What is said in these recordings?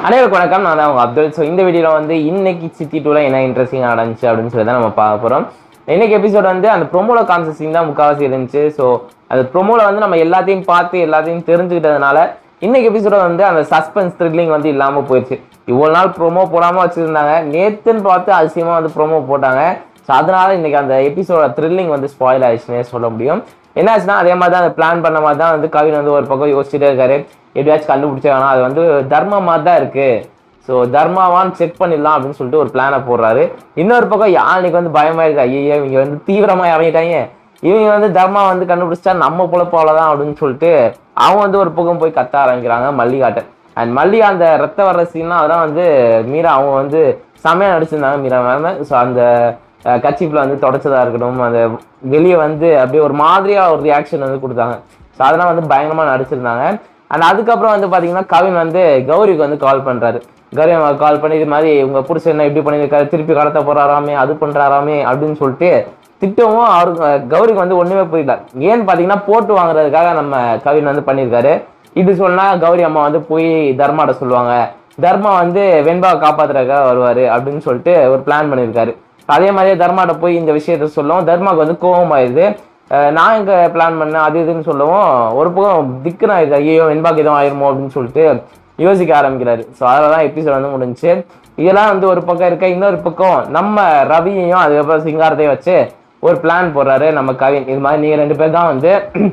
அனைவருக்கும் வணக்கம் நான் தான் உங்க அப்துல் ஸோ இந்த வீடியோவில் வந்து இன்னைக்கு சித்தி டூவில் என்ன இன்ட்ரெஸ்டிங் நடந்துச்சு அப்படின்னு சொல்லி தான் நம்ம பார்க்க போகிறோம் இன்னைக்கு எபிசோட் வந்து அந்த ப்ரொமோல காமிச்ச சீன் தான் முக்கால்வாசி இருந்துச்சு ஸோ அந்த ப்ரொமோல வந்து நம்ம எல்லாத்தையும் பார்த்து எல்லாத்தையும் தெரிஞ்சுக்கிட்டதுனால இன்னைக்கு எபிசோட வந்து அந்த சஸ்பென்ஸ் த்ரில்லிங் வந்து இல்லாமல் போயிடுச்சு இவ்வளோ நாள் ப்ரோமோ போடாமல் வச்சுருந்தாங்க நேத்துன்னு பார்த்து அதிசயமாக வந்து ப்ரோமோ போட்டாங்க ஸோ அதனால இன்னைக்கு அந்த எபிசோட த்ரில்லிங் வந்து ஸ்பாயில் ஆயிடுச்சுன்னே சொல்ல முடியும் என்னாச்சுன்னா அதே மாதிரி தான் அந்த பிளான் பண்ண மாதிரி தான் வந்து கவின் வந்து ஒரு பக்கம் யோசிச்சுட்டே இருக்காரு எப்படியாச்சும் கண்டுபிடிச்சே வேணாம் அது வந்து தர்ம மாதிரி தான் இருக்கு ஸோ தர்மாவான்னு செக் பண்ணிடலாம் அப்படின்னு சொல்லிட்டு ஒரு பிளானை போடுறாரு இன்னொரு பக்கம் யானைக்கு வந்து பயமா இருக்கு ஐயோ இவங்க வந்து தீவிரமா இறங்கிட்டாங்க இவங்க வந்து தர்மா வந்து கண்டுபிடிச்சா நம்ம பொழப்பால தான் அப்படின்னு சொல்லிட்டு அவன் வந்து ஒரு பக்கம் போய் கத்த ஆரம்பிக்கிறாங்க மல்லிகாட்ட அண்ட் மல்லிகா அந்த ரத்த வர்ற சீன்லாம் அதெல்லாம் வந்து மீரா அவங்க வந்து செமையா நடிச்சிருந்தாங்க மீரா மேம் ஸோ அந்த கட்சிப்பில் வந்து தொடச்சதா இருக்கட்டும் அந்த வெளியே வந்து அப்படியே ஒரு மாதிரியா ஒரு ரியாக்ஷன் வந்து கொடுத்தாங்க ஸோ அதெல்லாம் வந்து பயங்கரமா நடிச்சிருந்தாங்க அண்ட் அதுக்கப்புறம் வந்து பாத்தீங்கன்னா கவின் வந்து கௌரிக்கு வந்து கால் பண்றாரு கௌரி கால் பண்ணி இது மாதிரி உங்க புருஷன் என்ன இப்படி பண்ணியிருக்காரு திருப்பி கடத்த போறாராமே அது பண்றாராமே அப்படின்னு சொல்லிட்டு திட்டவும் அவருக்கு கௌரிக்கு வந்து ஒண்ணுமே புரியல ஏன்னு பாத்தீங்கன்னா போட்டு வாங்குறதுக்காக நம்ம கவின் வந்து பண்ணியிருக்காரு இது சொன்னா கௌரி அம்மா வந்து போய் தர்மாட்ட சொல்லுவாங்க தர்மா வந்து வெண்பாவை காப்பாத்துறதுக்காக வருவாரு அப்படின்னு சொல்லிட்டு ஒரு பிளான் பண்ணியிருக்காரு அதே மாதிரியே தர்மாட்ட போய் இந்த விஷயத்த சொல்லவும் தர்மாக்கு வந்து கோபம் ஆயிடுது அஹ் நான் எங்க பிளான் பண்ணேன் அது இதுன்னு சொல்லவும் ஒரு பக்கம் திக்குனா இது ஐயோ வெண்பாக்கு எதுவும் ஆயிருமோ அப்படின்னு சொல்லிட்டு யோசிக்க ஆரம்பிக்கிறாரு ஸோ அதில் தான் எபிசோட் வந்து முடிஞ்சுச்சு இதெல்லாம் வந்து ஒரு பக்கம் இருக்க இன்னொரு பக்கம் நம்ம ரவியையும் அதுக்கப்புறம் சிங்காரத்தையும் வச்சு ஒரு பிளான் போடுறாரு நம்ம கவின் இது மாதிரி நீங்க ரெண்டு பேர் தான் வந்து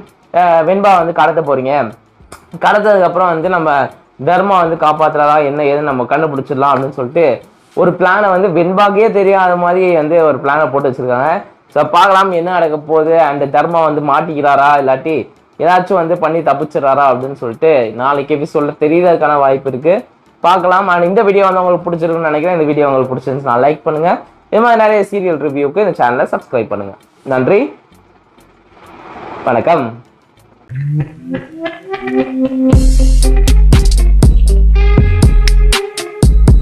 அஹ் வெண்பா வந்து கடத்த போறீங்க கடத்ததுக்கு அப்புறம் வந்து நம்ம தர்மா வந்து காப்பாத்துறதா என்ன ஏதுன்னு நம்ம கண்டுபிடிச்சிடலாம் அப்படின்னு சொல்லிட்டு ஒரு பிளானை வந்து வெண்பாக்கே தெரியாத மாதிரி வந்து ஒரு பிளானை போட்டு வச்சிருக்காங்க ஸோ பார்க்கலாம் என்ன நடக்க போகுது அண்ட் தர்மா வந்து மாட்டிக்கிறாரா இல்லாட்டி ஏதாச்சும் வந்து பண்ணி தப்பிச்சிடறாரா அப்படின்னு சொல்லிட்டு நாளைக்கு எபிசோட்ல தெரியறதுக்கான வாய்ப்பு இருக்கு பார்க்கலாம் அண்ட் இந்த வீடியோ வந்து உங்களுக்கு பிடிச்சிருக்குன்னு நினைக்கிறேன் இந்த வீடியோ உங்களுக்கு பிடிச்சிருந்துச்சுன்னா லைக் பண்ணுங்க இது மாதிரி நிறைய சீரியல் ரிவ்யூக்கு இந்த சேனலை சப்ஸ்கிரைப் பண்ணுங்க நன்றி வணக்கம்